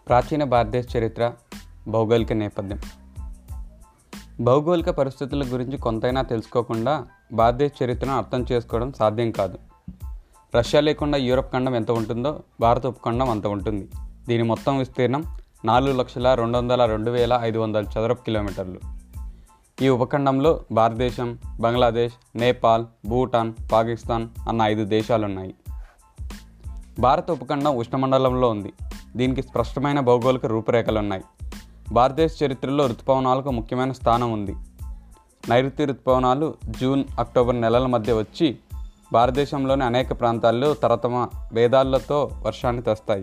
ప్రాచీన భారతదేశ చరిత్ర భౌగోళిక నేపథ్యం భౌగోళిక పరిస్థితుల గురించి కొంతైనా తెలుసుకోకుండా భారతదేశ చరిత్రను అర్థం చేసుకోవడం సాధ్యం కాదు రష్యా లేకుండా యూరప్ ఖండం ఎంత ఉంటుందో భారత ఉపఖండం అంత ఉంటుంది దీని మొత్తం విస్తీర్ణం నాలుగు లక్షల రెండు వందల రెండు వేల ఐదు వందల చదరపు కిలోమీటర్లు ఈ ఉపఖండంలో భారతదేశం బంగ్లాదేశ్ నేపాల్ భూటాన్ పాకిస్తాన్ అన్న ఐదు దేశాలున్నాయి భారత ఉపఖండం ఉష్ణమండలంలో ఉంది దీనికి స్పష్టమైన భౌగోళిక రూపురేఖలు ఉన్నాయి భారతదేశ చరిత్రలో ఋతుపవనాలకు ముఖ్యమైన స్థానం ఉంది నైరుతి ఋతుపవనాలు జూన్ అక్టోబర్ నెలల మధ్య వచ్చి భారతదేశంలోని అనేక ప్రాంతాల్లో తరతమ భేదాలతో వర్షాన్ని తెస్తాయి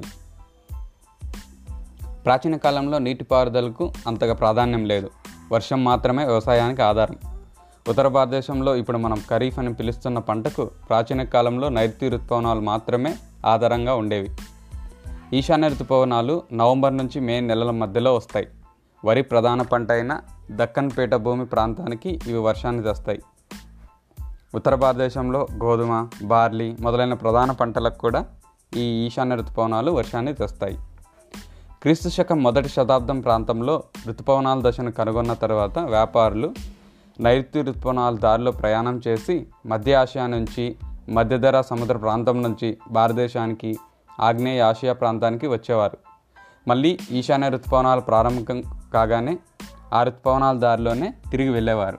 ప్రాచీన కాలంలో నీటిపారుదలకు అంతగా ప్రాధాన్యం లేదు వర్షం మాత్రమే వ్యవసాయానికి ఆధారం ఉత్తర భారతదేశంలో ఇప్పుడు మనం ఖరీఫ్ అని పిలుస్తున్న పంటకు ప్రాచీన కాలంలో నైరుతి ఋతుపవనాలు మాత్రమే ఆధారంగా ఉండేవి ఈశాన్య ఋతుపవనాలు నవంబర్ నుంచి మే నెలల మధ్యలో వస్తాయి వరి ప్రధాన పంట అయిన దక్కన్ పీఠభూమి ప్రాంతానికి ఇవి వర్షాన్ని తెస్తాయి ఉత్తర భారతదేశంలో గోధుమ బార్లీ మొదలైన ప్రధాన పంటలకు కూడా ఈ ఈశాన్య ఋతుపవనాలు వర్షాన్ని తెస్తాయి క్రీస్తు శకం మొదటి శతాబ్దం ప్రాంతంలో ఋతుపవనాల దశను కనుగొన్న తర్వాత వ్యాపారులు నైరుతి ఋతుపవనాల దారిలో ప్రయాణం చేసి మధ్య ఆసియా నుంచి మధ్యధరా సముద్ర ప్రాంతం నుంచి భారతదేశానికి ఆగ్నేయ ఆసియా ప్రాంతానికి వచ్చేవారు మళ్ళీ ఈశాన్య ఋతుపవనాలు ప్రారంభం కాగానే ఆ ఋతుపవనాల దారిలోనే తిరిగి వెళ్ళేవారు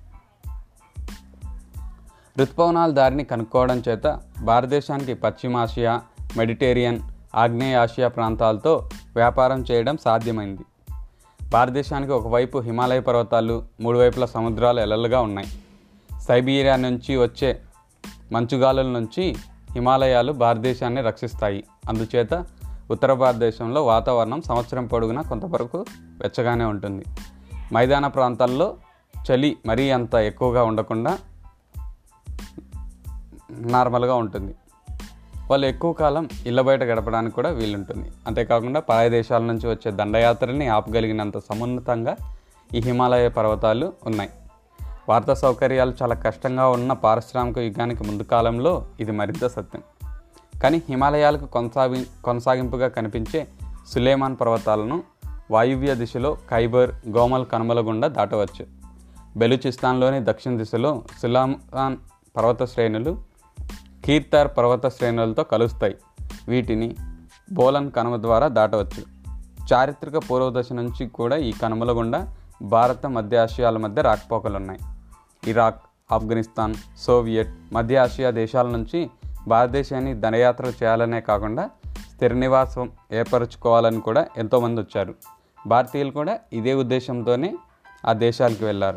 ఋతుపవనాల దారిని కనుక్కోవడం చేత భారతదేశానికి పశ్చిమాసియా మెడిటేరియన్ ఆగ్నేయ ఆసియా ప్రాంతాలతో వ్యాపారం చేయడం సాధ్యమైంది భారతదేశానికి ఒకవైపు హిమాలయ పర్వతాలు మూడు వైపుల సముద్రాలు ఎల్లలుగా ఉన్నాయి సైబీరియా నుంచి వచ్చే మంచుగాలుల నుంచి హిమాలయాలు భారతదేశాన్ని రక్షిస్తాయి అందుచేత ఉత్తర భారతదేశంలో వాతావరణం సంవత్సరం పొడుగునా కొంతవరకు వెచ్చగానే ఉంటుంది మైదాన ప్రాంతాల్లో చలి మరీ అంత ఎక్కువగా ఉండకుండా నార్మల్గా ఉంటుంది వాళ్ళు ఎక్కువ కాలం ఇళ్ళ బయట గడపడానికి కూడా వీలుంటుంది అంతేకాకుండా పరాయ దేశాల నుంచి వచ్చే దండయాత్రల్ని ఆపగలిగినంత సమున్నతంగా ఈ హిమాలయ పర్వతాలు ఉన్నాయి వార్తా సౌకర్యాలు చాలా కష్టంగా ఉన్న పారిశ్రామిక యుగానికి ముందు కాలంలో ఇది మరింత సత్యం కానీ హిమాలయాలకు కొనసాగి కొనసాగింపుగా కనిపించే సులేమాన్ పర్వతాలను వాయువ్య దిశలో ఖైబర్ గోమల్ కనుమల గుండా దాటవచ్చు బెలూచిస్తాన్లోని దక్షిణ దిశలో సులామాన్ పర్వత శ్రేణులు కీర్తార్ పర్వత శ్రేణులతో కలుస్తాయి వీటిని బోలన్ కనుమ ద్వారా దాటవచ్చు చారిత్రక పూర్వదశ నుంచి కూడా ఈ కనుమల గుండా భారత మధ్య ఆసియాల మధ్య రాకపోకలున్నాయి ఇరాక్ ఆఫ్ఘనిస్తాన్ సోవియట్ మధ్య ఆసియా దేశాల నుంచి భారతదేశాన్ని దండయాత్రలు చేయాలనే కాకుండా స్థిర నివాసం ఏర్పరచుకోవాలని కూడా ఎంతోమంది వచ్చారు భారతీయులు కూడా ఇదే ఉద్దేశంతోనే ఆ దేశాలకు వెళ్ళారు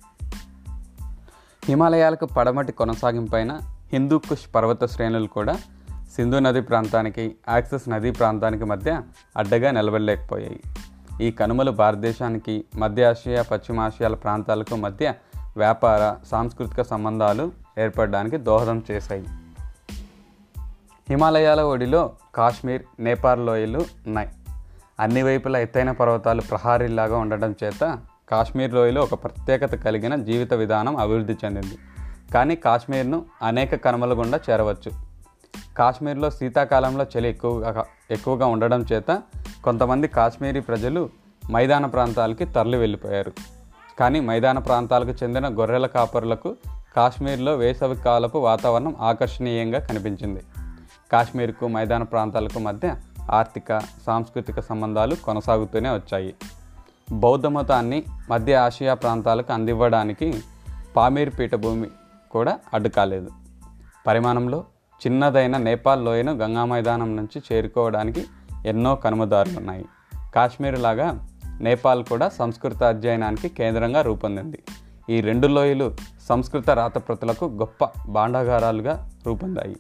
హిమాలయాలకు పడమటి కొనసాగింపైన హిందూ కుష్ పర్వత శ్రేణులు కూడా సింధు నది ప్రాంతానికి యాక్సెస్ నదీ ప్రాంతానికి మధ్య అడ్డగా నిలబడలేకపోయాయి ఈ కనుమలు భారతదేశానికి మధ్య ఆసియా పశ్చిమ ఆసియాల ప్రాంతాలకు మధ్య వ్యాపార సాంస్కృతిక సంబంధాలు ఏర్పడడానికి దోహదం చేశాయి హిమాలయాల ఒడిలో కాశ్మీర్ నేపాల్ లోయలు ఉన్నాయి అన్ని వైపులా ఎత్తైన పర్వతాలు ప్రహారీలాగా ఉండడం చేత కాశ్మీర్ లోయలో ఒక ప్రత్యేకత కలిగిన జీవిత విధానం అభివృద్ధి చెందింది కానీ కాశ్మీర్ను అనేక కనుమల గుండా చేరవచ్చు కాశ్మీర్లో శీతాకాలంలో చలి ఎక్కువగా ఎక్కువగా ఉండడం చేత కొంతమంది కాశ్మీరీ ప్రజలు మైదాన ప్రాంతాలకి తరలి వెళ్ళిపోయారు కానీ మైదాన ప్రాంతాలకు చెందిన గొర్రెల కాపరులకు కాశ్మీర్లో వేసవి కాలపు వాతావరణం ఆకర్షణీయంగా కనిపించింది కాశ్మీర్కు మైదాన ప్రాంతాలకు మధ్య ఆర్థిక సాంస్కృతిక సంబంధాలు కొనసాగుతూనే వచ్చాయి బౌద్ధ మతాన్ని మధ్య ఆసియా ప్రాంతాలకు అందివ్వడానికి పామీర్ పీఠభూమి కూడా అడ్డు కాలేదు పరిమాణంలో చిన్నదైన నేపాల్ లోయను గంగా మైదానం నుంచి చేరుకోవడానికి ఎన్నో కనుమదారులు ఉన్నాయి కాశ్మీర్ లాగా నేపాల్ కూడా సంస్కృత అధ్యయనానికి కేంద్రంగా రూపొందింది ఈ రెండు లోయలు సంస్కృత రాతప్రతులకు గొప్ప భాండాగారాలుగా రూపొందాయి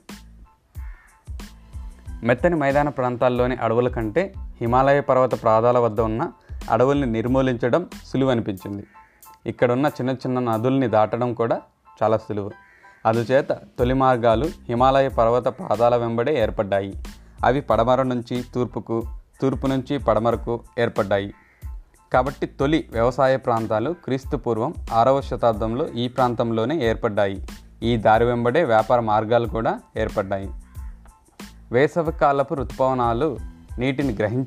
మెత్తని మైదాన ప్రాంతాల్లోని అడవుల కంటే హిమాలయ పర్వత ప్రాదాల వద్ద ఉన్న అడవుల్ని నిర్మూలించడం సులువు అనిపించింది ఇక్కడున్న చిన్న చిన్న నదుల్ని దాటడం కూడా చాలా సులువు అందుచేత తొలి మార్గాలు హిమాలయ పర్వత పాదాల వెంబడే ఏర్పడ్డాయి అవి పడమర నుంచి తూర్పుకు తూర్పు నుంచి పడమరకు ఏర్పడ్డాయి కాబట్టి తొలి వ్యవసాయ ప్రాంతాలు క్రీస్తు పూర్వం ఆరవ శతాబ్దంలో ఈ ప్రాంతంలోనే ఏర్పడ్డాయి ఈ దారి వెంబడే వ్యాపార మార్గాలు కూడా ఏర్పడ్డాయి వేసవి కాలపు ఋతుపవనాలు నీటిని గ్రహించి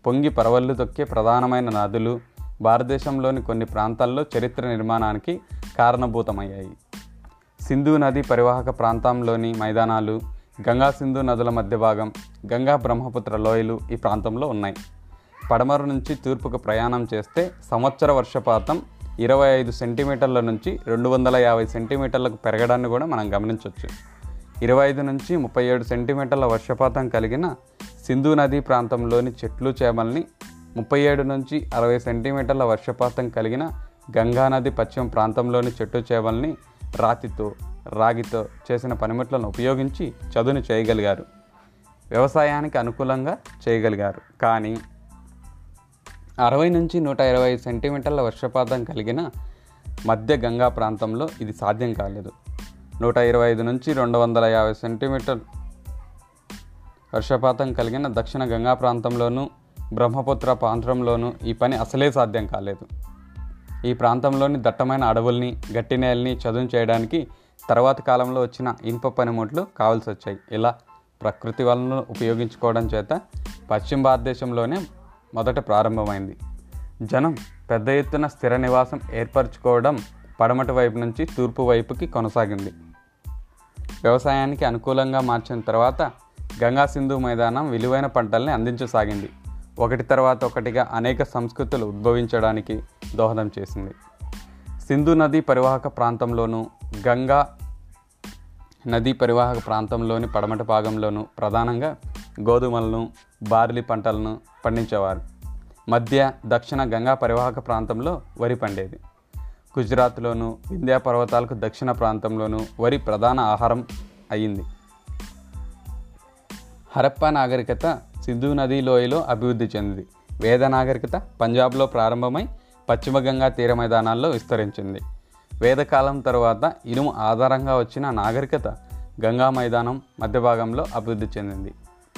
పొంగి పరవళ్ళు తొక్కే ప్రధానమైన నదులు భారతదేశంలోని కొన్ని ప్రాంతాల్లో చరిత్ర నిర్మాణానికి కారణభూతమయ్యాయి సింధు నది పరివాహక ప్రాంతంలోని మైదానాలు గంగా సింధు నదుల మధ్య భాగం గంగా బ్రహ్మపుత్ర లోయలు ఈ ప్రాంతంలో ఉన్నాయి పడమర నుంచి తూర్పుకు ప్రయాణం చేస్తే సంవత్సర వర్షపాతం ఇరవై ఐదు సెంటీమీటర్ల నుంచి రెండు వందల యాభై సెంటీమీటర్లకు పెరగడాన్ని కూడా మనం గమనించవచ్చు ఇరవై ఐదు నుంచి ముప్పై ఏడు సెంటీమీటర్ల వర్షపాతం కలిగిన సింధు నదీ ప్రాంతంలోని చెట్లు చేమల్ని ముప్పై ఏడు నుంచి అరవై సెంటీమీటర్ల వర్షపాతం కలిగిన గంగా నది పశ్చిమ ప్రాంతంలోని చెట్టు చేమల్ని రాతితో రాగితో చేసిన పనిముట్లను ఉపయోగించి చదును చేయగలిగారు వ్యవసాయానికి అనుకూలంగా చేయగలిగారు కానీ అరవై నుంచి నూట ఇరవై సెంటీమీటర్ల వర్షపాతం కలిగిన మధ్య గంగా ప్రాంతంలో ఇది సాధ్యం కాలేదు నూట ఇరవై ఐదు నుంచి రెండు వందల యాభై సెంటీమీటర్ వర్షపాతం కలిగిన దక్షిణ గంగా ప్రాంతంలోనూ బ్రహ్మపుత్ర ప్రాంతంలోనూ ఈ పని అసలే సాధ్యం కాలేదు ఈ ప్రాంతంలోని దట్టమైన అడవుల్ని గట్టి నేలని చదును చేయడానికి తర్వాత కాలంలో వచ్చిన ఇనుప పనిముట్లు కావాల్సి వచ్చాయి ఇలా ప్రకృతి వలన ఉపయోగించుకోవడం చేత పశ్చిమ భారతదేశంలోనే మొదట ప్రారంభమైంది జనం పెద్ద ఎత్తున స్థిర నివాసం ఏర్పరచుకోవడం పడమటి వైపు నుంచి తూర్పు వైపుకి కొనసాగింది వ్యవసాయానికి అనుకూలంగా మార్చిన తర్వాత గంగా సింధు మైదానం విలువైన పంటల్ని అందించసాగింది ఒకటి తర్వాత ఒకటిగా అనేక సంస్కృతులు ఉద్భవించడానికి దోహదం చేసింది సింధు నది పరివాహక ప్రాంతంలోనూ గంగా నదీ పరివాహక ప్రాంతంలోని పడమటి భాగంలోనూ ప్రధానంగా గోధుమలను బార్లీ పంటలను పండించేవారు మధ్య దక్షిణ గంగా పరివాహక ప్రాంతంలో వరి పండేది గుజరాత్లోను వింధ్యా పర్వతాలకు దక్షిణ ప్రాంతంలోనూ వరి ప్రధాన ఆహారం అయ్యింది హరప్పా నాగరికత సింధు నదీ లోయలో అభివృద్ధి చెందింది వేద నాగరికత పంజాబ్లో ప్రారంభమై పశ్చిమ గంగా తీర మైదానాల్లో విస్తరించింది వేదకాలం తరువాత ఇనుము ఆధారంగా వచ్చిన నాగరికత గంగా మైదానం మధ్య భాగంలో అభివృద్ధి చెందింది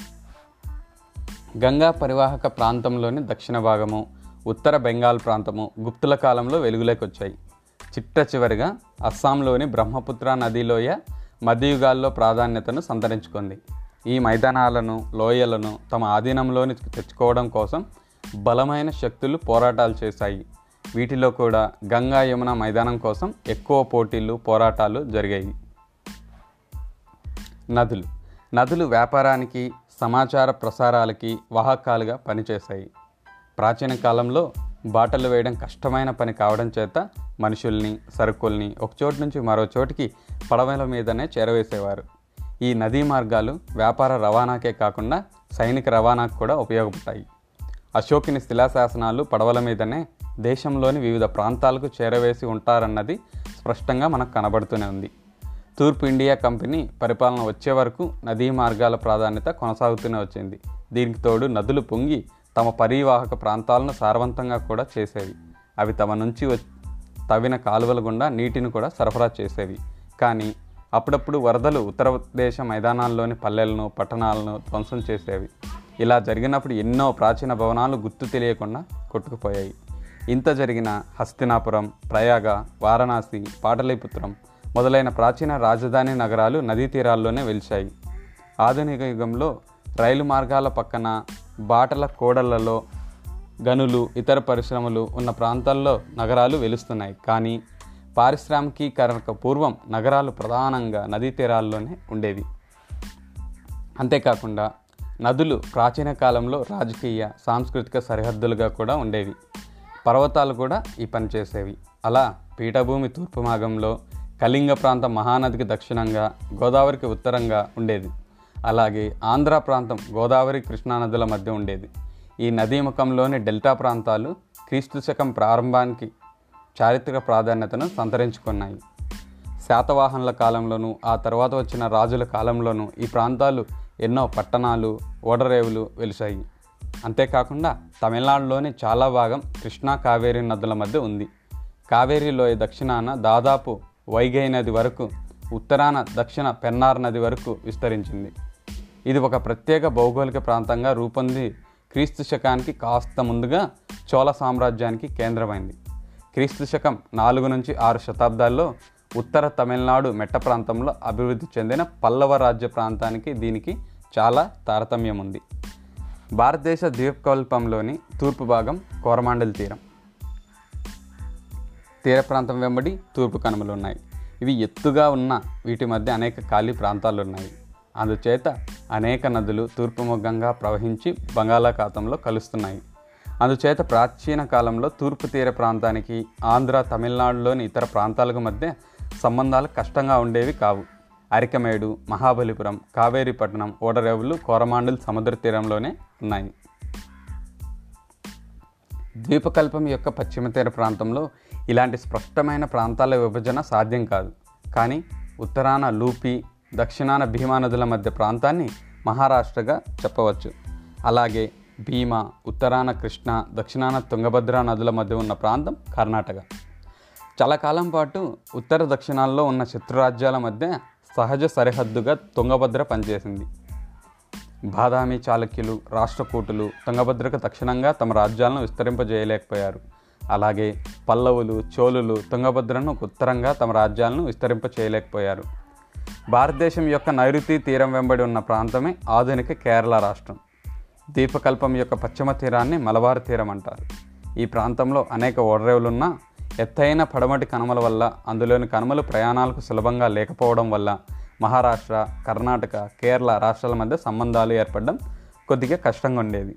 గంగా పరివాహక ప్రాంతంలోని దక్షిణ భాగము ఉత్తర బెంగాల్ ప్రాంతము గుప్తుల కాలంలో వెలుగులోకి వచ్చాయి చిట్ట చివరిగా అస్సాంలోని బ్రహ్మపుత్ర నదిలోయ మధ్యయుగాల్లో ప్రాధాన్యతను సంతరించుకుంది ఈ మైదానాలను లోయలను తమ ఆధీనంలోని తెచ్చుకోవడం కోసం బలమైన శక్తులు పోరాటాలు చేశాయి వీటిలో కూడా గంగా యమున మైదానం కోసం ఎక్కువ పోటీలు పోరాటాలు జరిగాయి నదులు నదులు వ్యాపారానికి సమాచార ప్రసారాలకి వాహకాలుగా పనిచేశాయి ప్రాచీన కాలంలో బాటలు వేయడం కష్టమైన పని కావడం చేత మనుషుల్ని సరుకుల్ని ఒక చోటు నుంచి మరో చోటికి పడవల మీదనే చేరవేసేవారు ఈ నదీ మార్గాలు వ్యాపార రవాణాకే కాకుండా సైనిక రవాణాకు కూడా ఉపయోగపడ్డాయి అశోకుని శిలాశాసనాలు పడవల మీదనే దేశంలోని వివిధ ప్రాంతాలకు చేరవేసి ఉంటారన్నది స్పష్టంగా మనకు కనబడుతూనే ఉంది తూర్పు ఇండియా కంపెనీ పరిపాలన వచ్చే వరకు నదీ మార్గాల ప్రాధాన్యత కొనసాగుతూనే వచ్చింది దీనికి తోడు నదులు పొంగి తమ పరివాహక ప్రాంతాలను సారవంతంగా కూడా చేసేవి అవి తమ నుంచి వ- తవ్విన కాలువల గుండా నీటిని కూడా సరఫరా చేసేవి కానీ అప్పుడప్పుడు వరదలు ఉత్తరదేశ మైదానాల్లోని పల్లెలను పట్టణాలను ధ్వంసం చేసేవి ఇలా జరిగినప్పుడు ఎన్నో ప్రాచీన భవనాలు గుర్తు తెలియకుండా కొట్టుకుపోయాయి ఇంత జరిగిన హస్తినాపురం ప్రయాగ వారణాసి పాటలీపుత్రం మొదలైన ప్రాచీన రాజధాని నగరాలు నదీ తీరాల్లోనే వెలిశాయి ఆధునిక యుగంలో రైలు మార్గాల పక్కన బాటల కోడళ్లలో గనులు ఇతర పరిశ్రమలు ఉన్న ప్రాంతాల్లో నగరాలు వెలుస్తున్నాయి కానీ పారిశ్రామికీకరణకు పూర్వం నగరాలు ప్రధానంగా నదీ తీరాల్లోనే ఉండేవి అంతేకాకుండా నదులు ప్రాచీన కాలంలో రాజకీయ సాంస్కృతిక సరిహద్దులుగా కూడా ఉండేవి పర్వతాలు కూడా ఈ పని చేసేవి అలా పీఠభూమి తూర్పు భాగంలో కళింగ ప్రాంతం మహానదికి దక్షిణంగా గోదావరికి ఉత్తరంగా ఉండేది అలాగే ఆంధ్ర ప్రాంతం గోదావరి కృష్ణానదుల మధ్య ఉండేది ఈ నదీ ముఖంలోని డెల్టా ప్రాంతాలు క్రీస్తు శకం ప్రారంభానికి చారిత్రక ప్రాధాన్యతను సంతరించుకున్నాయి శాతవాహనుల కాలంలోనూ ఆ తర్వాత వచ్చిన రాజుల కాలంలోనూ ఈ ప్రాంతాలు ఎన్నో పట్టణాలు ఓడరేవులు వెలిశాయి అంతేకాకుండా తమిళనాడులోని చాలా భాగం కృష్ణా కావేరీ నదుల మధ్య ఉంది కావేరీ లోయ దక్షిణాన దాదాపు వైగై నది వరకు ఉత్తరాన దక్షిణ పెన్నార్ నది వరకు విస్తరించింది ఇది ఒక ప్రత్యేక భౌగోళిక ప్రాంతంగా రూపొంది క్రీస్తు శకానికి కాస్త ముందుగా చోళ సామ్రాజ్యానికి కేంద్రమైంది క్రీస్తు శకం నాలుగు నుంచి ఆరు శతాబ్దాల్లో ఉత్తర తమిళనాడు మెట్ట ప్రాంతంలో అభివృద్ధి చెందిన పల్లవ రాజ్య ప్రాంతానికి దీనికి చాలా తారతమ్యం ఉంది భారతదేశ ద్వీపకల్పంలోని తూర్పు భాగం కోరమాండల్ తీరం తీర ప్రాంతం వెంబడి తూర్పు కనుమలు ఉన్నాయి ఇవి ఎత్తుగా ఉన్న వీటి మధ్య అనేక ఖాళీ ప్రాంతాలు ఉన్నాయి అందుచేత అనేక నదులు తూర్పు ముఖంగా ప్రవహించి బంగాళాఖాతంలో కలుస్తున్నాయి అందుచేత ప్రాచీన కాలంలో తూర్పు తీర ప్రాంతానికి ఆంధ్ర తమిళనాడులోని ఇతర ప్రాంతాలకు మధ్య సంబంధాలు కష్టంగా ఉండేవి కావు అరికమేడు మహాబలిపురం కావేరీపట్నం ఓడరేవులు కోరమాండల్ సముద్ర తీరంలోనే ఉన్నాయి ద్వీపకల్పం యొక్క పశ్చిమ తీర ప్రాంతంలో ఇలాంటి స్పష్టమైన ప్రాంతాల విభజన సాధ్యం కాదు కానీ ఉత్తరాన లూపి దక్షిణాన భీమా నదుల మధ్య ప్రాంతాన్ని మహారాష్ట్రగా చెప్పవచ్చు అలాగే భీమా ఉత్తరాన కృష్ణ దక్షిణాన తుంగభద్ర నదుల మధ్య ఉన్న ప్రాంతం కర్ణాటక చాలా కాలం పాటు ఉత్తర దక్షిణాల్లో ఉన్న శత్రురాజ్యాల మధ్య సహజ సరిహద్దుగా తుంగభద్ర పనిచేసింది బాదామి చాళుక్యులు రాష్ట్రకూటులు తుంగభద్రకు దక్షిణంగా తమ రాజ్యాలను విస్తరింపజేయలేకపోయారు అలాగే పల్లవులు చోళులు తుంగభద్రను ఉత్తరంగా తమ రాజ్యాలను విస్తరింప చేయలేకపోయారు భారతదేశం యొక్క నైరుతి తీరం వెంబడి ఉన్న ప్రాంతమే ఆధునిక కేరళ రాష్ట్రం ద్వీపకల్పం యొక్క పశ్చిమ తీరాన్ని మలబార్ తీరం అంటారు ఈ ప్రాంతంలో అనేక ఓడరేవులున్నా ఎత్తైన పడమటి కనుమల వల్ల అందులోని కనుమలు ప్రయాణాలకు సులభంగా లేకపోవడం వల్ల మహారాష్ట్ర కర్ణాటక కేరళ రాష్ట్రాల మధ్య సంబంధాలు ఏర్పడడం కొద్దిగా కష్టంగా ఉండేది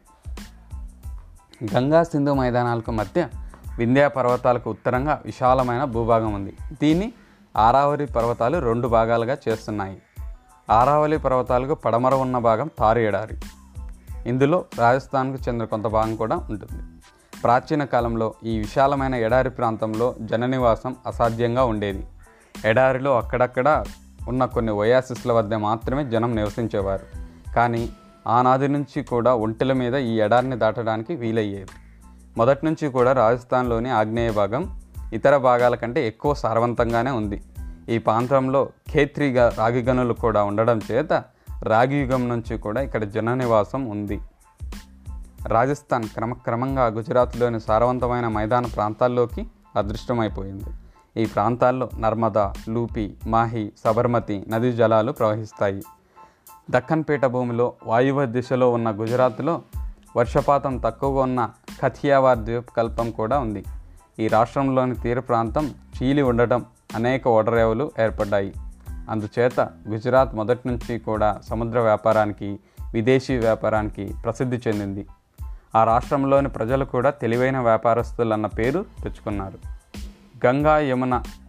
గంగా సింధు మైదానాలకు మధ్య వింధ్యా పర్వతాలకు ఉత్తరంగా విశాలమైన భూభాగం ఉంది దీన్ని ఆరావళి పర్వతాలు రెండు భాగాలుగా చేస్తున్నాయి ఆరావళి పర్వతాలకు పడమర ఉన్న భాగం తారు ఎడారి ఇందులో రాజస్థాన్కు చెందిన కొంత భాగం కూడా ఉంటుంది ప్రాచీన కాలంలో ఈ విశాలమైన ఎడారి ప్రాంతంలో జననివాసం అసాధ్యంగా ఉండేది ఎడారిలో అక్కడక్కడ ఉన్న కొన్ని ఒయాసిస్ల వద్ద మాత్రమే జనం నివసించేవారు కానీ ఆనాది నుంచి కూడా ఒంటెల మీద ఈ ఎడారిని దాటడానికి వీలయ్యేది మొదటి నుంచి కూడా రాజస్థాన్లోని ఆగ్నేయ భాగం ఇతర భాగాల కంటే ఎక్కువ సారవంతంగానే ఉంది ఈ ప్రాంతంలో ఖేత్రిగా రాగి గనులు కూడా ఉండడం చేత రాగి యుగం నుంచి కూడా ఇక్కడ జన నివాసం ఉంది రాజస్థాన్ క్రమక్రమంగా గుజరాత్లోని సారవంతమైన మైదాన ప్రాంతాల్లోకి అదృష్టమైపోయింది ఈ ప్రాంతాల్లో నర్మదా లూపి మాహి సబర్మతి నదీ జలాలు ప్రవహిస్తాయి దక్కన్ పీఠభూమిలో వాయువ్య దిశలో ఉన్న గుజరాత్లో వర్షపాతం తక్కువగా ఉన్న కథియావార్ ద్వీపకల్పం కూడా ఉంది ఈ రాష్ట్రంలోని తీర ప్రాంతం చీలి ఉండటం అనేక ఓడరేవులు ఏర్పడ్డాయి అందుచేత గుజరాత్ మొదటి నుంచి కూడా సముద్ర వ్యాపారానికి విదేశీ వ్యాపారానికి ప్రసిద్ధి చెందింది ఆ రాష్ట్రంలోని ప్రజలు కూడా తెలివైన వ్యాపారస్తులు అన్న పేరు తెచ్చుకున్నారు గంగా యమున